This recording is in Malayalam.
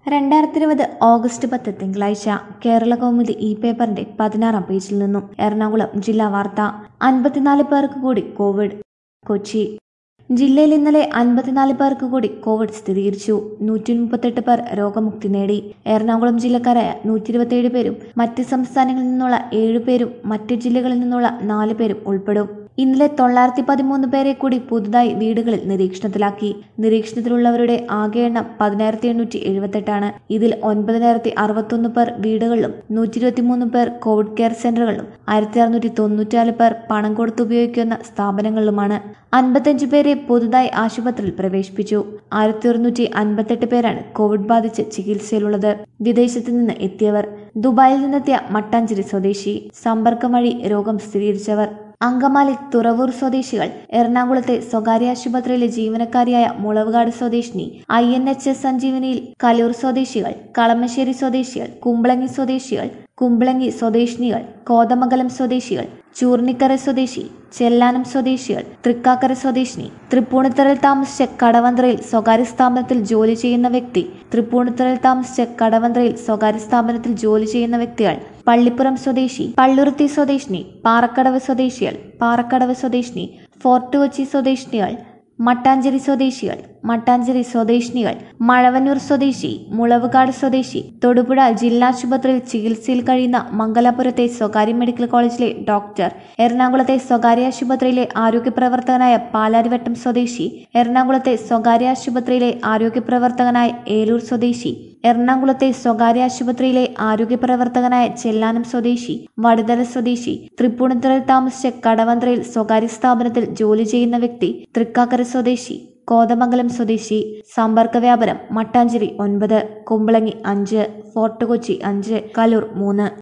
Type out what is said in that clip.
രണ്ടായിരത്തി ഇരുപത് ഓഗസ്റ്റ് പത്ത് തിങ്കളാഴ്ച കേരള കൗമുദി ഇ പേപ്പറിന്റെ പതിനാറാം പേജിൽ നിന്നും എറണാകുളം ജില്ലാ വാർത്ത അൻപത്തിനാല് പേർക്ക് കൂടി കോവിഡ് കൊച്ചി ജില്ലയിൽ ഇന്നലെ അൻപത്തിനാല് പേർക്ക് കൂടി കോവിഡ് സ്ഥിരീകരിച്ചു നൂറ്റി മുപ്പത്തെട്ട് പേർ രോഗമുക്തി നേടി എറണാകുളം ജില്ലക്കാരായ നൂറ്റി ഇരുപത്തിയേഴ് പേരും മറ്റ് സംസ്ഥാനങ്ങളിൽ നിന്നുള്ള ഏഴ് പേരും മറ്റ് ജില്ലകളിൽ നിന്നുള്ള നാല് പേരും ഉൾപ്പെടും ഇന്നലെ തൊള്ളായിരത്തി പതിമൂന്ന് പേരെ കൂടി പുതുതായി വീടുകളിൽ നിരീക്ഷണത്തിലാക്കി നിരീക്ഷണത്തിലുള്ളവരുടെ ആകെ എണ്ണം പതിനായിരത്തി എണ്ണൂറ്റി എഴുപത്തെട്ടാണ് ഇതിൽ ഒൻപതിനായിരത്തി അറുപത്തൊന്ന് പേർ വീടുകളിലും നൂറ്റി ഇരുപത്തിമൂന്ന് പേർ കോവിഡ് കെയർ സെന്ററുകളിലും ആയിരത്തി അറുന്നൂറ്റി തൊണ്ണൂറ്റാല് പേർ പണം കൊടുത്ത് ഉപയോഗിക്കുന്ന സ്ഥാപനങ്ങളിലുമാണ് അൻപത്തഞ്ച് പേരെ പുതുതായി ആശുപത്രിയിൽ പ്രവേശിപ്പിച്ചു ആയിരത്തി ഒരുന്നൂറ്റി അൻപത്തെട്ട് പേരാണ് കോവിഡ് ബാധിച്ച് ചികിത്സയിലുള്ളത് വിദേശത്ത് നിന്ന് എത്തിയവർ ദുബായിൽ നിന്നെത്തിയ മട്ടാഞ്ചേരി സ്വദേശി സമ്പർക്കം വഴി രോഗം സ്ഥിരീകരിച്ചവർ അങ്കമാലി തുറവൂർ സ്വദേശികൾ എറണാകുളത്തെ സ്വകാര്യ ആശുപത്രിയിലെ ജീവനക്കാരിയായ മുളവുകാട് സ്വദേശിനി ഐ എൻ എച്ച് എസ് സഞ്ജീവനിയിൽ കലൂർ സ്വദേശികൾ കളമശ്ശേരി സ്വദേശികൾ കുമ്പളങ്ങി സ്വദേശികൾ കുമ്പളങ്ങി സ്വദേശിനികൾ കോതമംഗലം സ്വദേശികൾ ചൂർണിക്കര സ്വദേശി ചെല്ലാനം സ്വദേശികൾ തൃക്കാക്കര സ്വദേശിനി തൃപ്പൂണിത്തറയിൽ താമസിച്ച കടവന്ത്രയിൽ സ്വകാര്യ സ്ഥാപനത്തിൽ ജോലി ചെയ്യുന്ന വ്യക്തി തൃപ്പൂണിത്തറയിൽ താമസിച്ച കടവന്ത്രയിൽ സ്വകാര്യ സ്ഥാപനത്തിൽ ജോലി ചെയ്യുന്ന വ്യക്തികൾ പള്ളിപ്പുറം സ്വദേശി പള്ളുരുത്തി സ്വദേശിനി പാറക്കടവ് സ്വദേശികൾ പാറക്കടവ് സ്വദേശിനി ഫോർട്ട് കൊച്ചി സ്വദേശിനികൾ മട്ടാഞ്ചേരി സ്വദേശികൾ മട്ടാഞ്ചേരി സ്വദേശിനികൾ മഴവന്നൂർ സ്വദേശി മുളവുകാട് സ്വദേശി തൊടുപുഴ ജില്ലാ ആശുപത്രിയിൽ ചികിത്സയിൽ കഴിയുന്ന മംഗലാപുരത്തെ സ്വകാര്യ മെഡിക്കൽ കോളേജിലെ ഡോക്ടർ എറണാകുളത്തെ സ്വകാര്യ ആശുപത്രിയിലെ ആരോഗ്യ പ്രവർത്തകനായ പാലാരിവട്ടം സ്വദേശി എറണാകുളത്തെ സ്വകാര്യ ആശുപത്രിയിലെ ആരോഗ്യ പ്രവർത്തകനായ ഏലൂർ സ്വദേശി എറണാകുളത്തെ സ്വകാര്യ ആശുപത്രിയിലെ ആരോഗ്യ പ്രവർത്തകനായ ചെല്ലാനം സ്വദേശി വടുതല സ്വദേശി തൃപ്പൂണിത്തുറയിൽ താമസിച്ച കടവന്ത്രയിൽ സ്വകാര്യ സ്ഥാപനത്തിൽ ജോലി ചെയ്യുന്ന വ്യക്തി തൃക്കാക്കര സ്വദേശി കോതമംഗലം സ്വദേശി സമ്പർക്ക വ്യാപനം മട്ടാഞ്ചേരി ഒൻപത് കുമ്പളങ്ങി അഞ്ച് ഫോർട്ട് കൊച്ചി അഞ്ച് കലൂർ മൂന്ന്